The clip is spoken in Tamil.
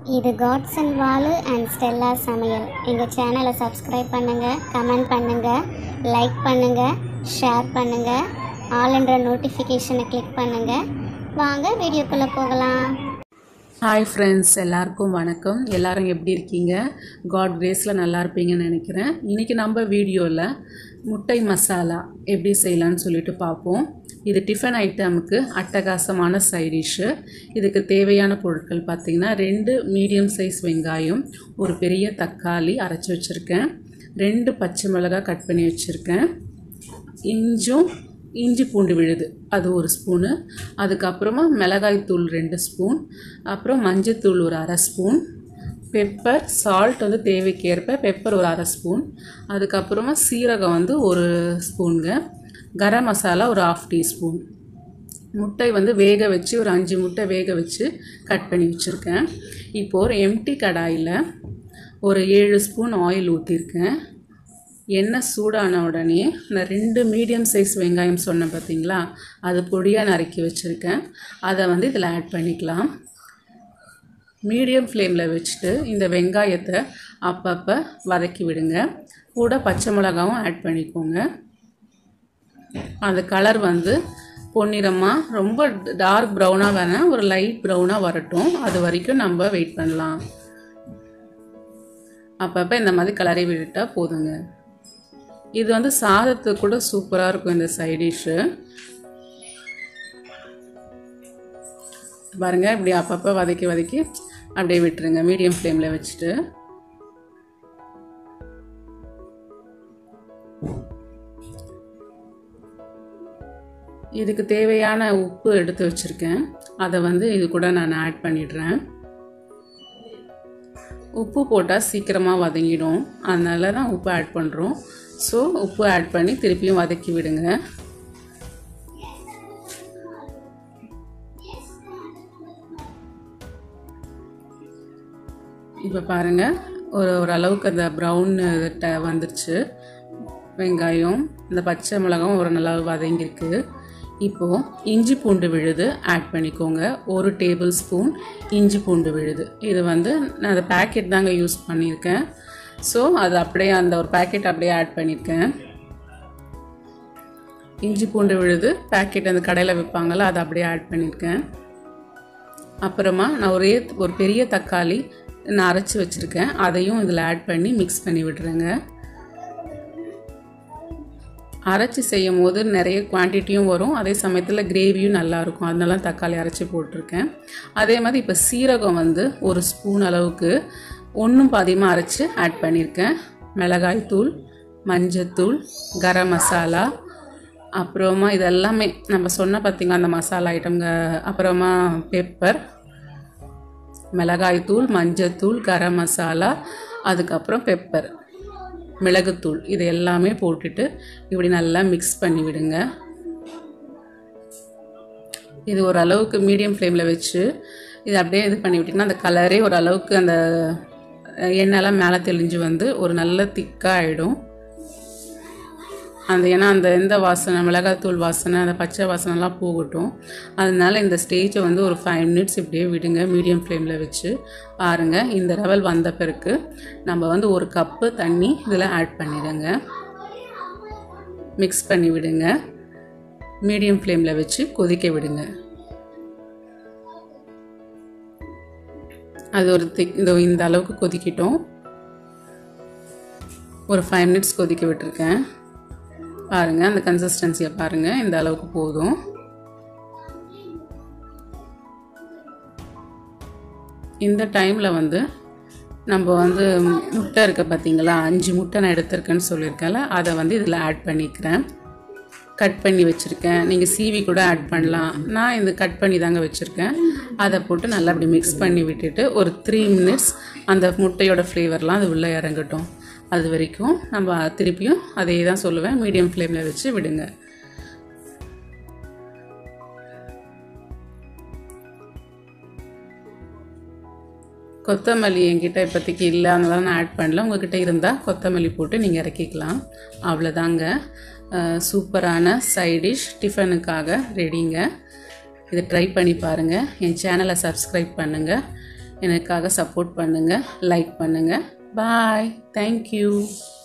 இது cats and Valu and Stella சமையல் எங்கள் சேனலை சப்ஸ்கிரைப் பண்ணுங்கள் கமெண்ட் பண்ணுங்கள் லைக் பண்ணுங்கள் ஷேர் பண்ணுங்கள் ஆல்ன்ற நோட்டிஃபிகேஷனை கிளிக் பண்ணுங்கள் வாங்க வீடியோக்குள்ளே போகலாம் ஹாய் ஃப்ரெண்ட்ஸ் எல்லாருக்கும் வணக்கம் எல்லாரும் எப்படி இருக்கீங்க காட் கிரேஸில் நல்லா இருப்பீங்கன்னு நினைக்கிறேன் இன்றைக்கி நம்ம வீடியோவில் முட்டை மசாலா எப்படி செய்யலான்னு சொல்லிட்டு பார்ப்போம் இது டிஃபன் ஐட்டமுக்கு அட்டகாசமான சைட் டிஷ்ஷு இதுக்கு தேவையான பொருட்கள் பார்த்திங்கன்னா ரெண்டு மீடியம் சைஸ் வெங்காயம் ஒரு பெரிய தக்காளி அரைச்சி வச்சுருக்கேன் ரெண்டு பச்சை மிளகாய் கட் பண்ணி வச்சுருக்கேன் இஞ்சும் இஞ்சி பூண்டு விழுது அது ஒரு ஸ்பூனு அதுக்கப்புறமா மிளகாய் தூள் ரெண்டு ஸ்பூன் அப்புறம் மஞ்சத்தூள் ஒரு அரை ஸ்பூன் பெப்பர் சால்ட் வந்து தேவைக்கேற்ப பெப்பர் ஒரு அரை ஸ்பூன் அதுக்கப்புறமா சீரகம் வந்து ஒரு ஸ்பூனுங்க கரம் மசாலா ஒரு ஆஃப் டீஸ்பூன் முட்டை வந்து வேக வச்சு ஒரு அஞ்சு முட்டை வேக வச்சு கட் பண்ணி வச்சுருக்கேன் இப்போது ஒரு எம்டி கடாயில் ஒரு ஏழு ஸ்பூன் ஆயில் ஊற்றிருக்கேன் எண்ணெய் சூடான உடனே இந்த ரெண்டு மீடியம் சைஸ் வெங்காயம் சொன்னேன் பார்த்தீங்களா அது பொடியாக நறுக்கி வச்சுருக்கேன் அதை வந்து இதில் ஆட் பண்ணிக்கலாம் மீடியம் ஃப்ளேமில் வச்சுட்டு இந்த வெங்காயத்தை அப்பப்போ வதக்கி விடுங்க கூட பச்சை மிளகாவும் ஆட் பண்ணிக்கோங்க அந்த கலர் வந்து பொன்னிறமாக ரொம்ப டார்க் ப்ரௌனாக வேணாம் ஒரு லைட் ப்ரௌனாக வரட்டும் அது வரைக்கும் நம்ம வெயிட் பண்ணலாம் அப்பப்போ இந்த மாதிரி கலரை விட்டுட்டால் போதுங்க இது வந்து சாதத்துக்கு கூட சூப்பராக இருக்கும் இந்த சைட் டிஷ்ஷு பாருங்கள் இப்படி அப்பப்போ வதக்கி வதக்கி அப்படியே விட்டுருங்க மீடியம் ஃப்ளேமில் வச்சுட்டு இதுக்கு தேவையான உப்பு எடுத்து வச்சுருக்கேன் அதை வந்து இது கூட நான் ஆட் பண்ணிடுறேன் உப்பு போட்டால் சீக்கிரமாக வதங்கிடும் அதனால தான் உப்பு ஆட் பண்ணுறோம் ஸோ உப்பு ஆட் பண்ணி திருப்பியும் வதக்கி விடுங்க இப்போ பாருங்கள் ஒரு ஓரளவுக்கு அந்த ப்ரௌன் ட வந்துருச்சு வெங்காயம் இந்த பச்சை மிளகாவும் ஒரு நல்லா வதங்கியிருக்கு இப்போது இஞ்சி பூண்டு விழுது ஆட் பண்ணிக்கோங்க ஒரு டேபிள் ஸ்பூன் இஞ்சி பூண்டு விழுது இது வந்து நான் அந்த பேக்கெட் தாங்க யூஸ் பண்ணியிருக்கேன் ஸோ அது அப்படியே அந்த ஒரு பேக்கெட் அப்படியே ஆட் பண்ணியிருக்கேன் இஞ்சி பூண்டு விழுது பேக்கெட் அந்த கடையில் விற்பாங்கள்ல அதை அப்படியே ஆட் பண்ணியிருக்கேன் அப்புறமா நான் ஒரே ஒரு பெரிய தக்காளி நான் அரைச்சி வச்சுருக்கேன் அதையும் இதில் ஆட் பண்ணி மிக்ஸ் பண்ணி விடுறேங்க அரைச்சி செய்யும் போது நிறைய குவான்டிட்டியும் வரும் அதே சமயத்தில் கிரேவியும் நல்லாயிருக்கும் அதனால தக்காளி அரைச்சி போட்டிருக்கேன் அதே மாதிரி இப்போ சீரகம் வந்து ஒரு ஸ்பூன் அளவுக்கு ஒன்றும் பாதியமாக அரைச்சி ஆட் பண்ணியிருக்கேன் மிளகாய் தூள் மஞ்சத்தூள் கரம் மசாலா அப்புறமா இதெல்லாமே நம்ம சொன்ன பார்த்திங்க அந்த மசாலா ஐட்டம்ங்க அப்புறமா பெப்பர் மிளகாய்த்தூள் மஞ்சத்தூள் கரம் மசாலா அதுக்கப்புறம் பெப்பர் மிளகுத்தூள் இது எல்லாமே போட்டுட்டு இப்படி நல்லா மிக்ஸ் பண்ணி விடுங்க இது ஓரளவுக்கு மீடியம் ஃப்ளேமில் வச்சு இது அப்படியே இது பண்ணி விட்டிங்கன்னா அந்த கலரே ஓரளவுக்கு அந்த எண்ணெயெல்லாம் மேலே தெளிஞ்சு வந்து ஒரு நல்ல திக்காக ஆகிடும் அந்த ஏன்னா அந்த எந்த வாசனை மிளகாத்தூள் வாசனை அந்த பச்சை வாசனைலாம் போகட்டும் அதனால இந்த ஸ்டேஜை வந்து ஒரு ஃபைவ் மினிட்ஸ் இப்படியே விடுங்க மீடியம் ஃப்ளேமில் வச்சு பாருங்கள் இந்த லெவல் வந்த பிறகு நம்ம வந்து ஒரு கப்பு தண்ணி இதில் ஆட் பண்ணிடுங்க மிக்ஸ் பண்ணி விடுங்க மீடியம் ஃப்ளேமில் வச்சு கொதிக்க விடுங்க அது ஒரு திக் இந்த இந்த அளவுக்கு கொதிக்கிட்டோம் ஒரு ஃபைவ் மினிட்ஸ் கொதிக்க விட்டுருக்கேன் பாருங்கள் அந்த கன்சிஸ்டன்சியை பாருங்கள் இந்த அளவுக்கு போதும் இந்த டைமில் வந்து நம்ம வந்து முட்டை இருக்க பார்த்தீங்களா அஞ்சு முட்டை நான் எடுத்திருக்கேன்னு சொல்லியிருக்கேன்ல அதை வந்து இதில் ஆட் பண்ணிக்கிறேன் கட் பண்ணி வச்சுருக்கேன் நீங்கள் சீவி கூட ஆட் பண்ணலாம் நான் இது கட் பண்ணி தாங்க வச்சுருக்கேன் அதை போட்டு நல்லா அப்படி மிக்ஸ் பண்ணி விட்டுட்டு ஒரு த்ரீ மினிட்ஸ் அந்த முட்டையோட ஃப்ளேவர்லாம் அது உள்ளே இறங்கட்டும் அது வரைக்கும் நம்ம திருப்பியும் அதே தான் சொல்லுவேன் மீடியம் ஃப்ளேமில் வச்சு விடுங்க கொத்தமல்லி என்கிட்ட இப்போதைக்கு இல்லை அதனால நான் ஆட் பண்ணல உங்ககிட்ட இருந்தால் கொத்தமல்லி போட்டு நீங்கள் இறக்கிக்கலாம் அவ்வளோதாங்க அஹ், சூப்பரான சைடிஷ் டிஃபனுக்காக ரெடிங்க இதை ட்ரை பண்ணி பாருங்கள் என் சேனலை சப்ஸ்கிரைப் பண்ணுங்கள் எனக்காக சப்போர்ட் பண்ணுங்கள் லைக் பண்ணுங்கள் பாய் தேங்க்யூ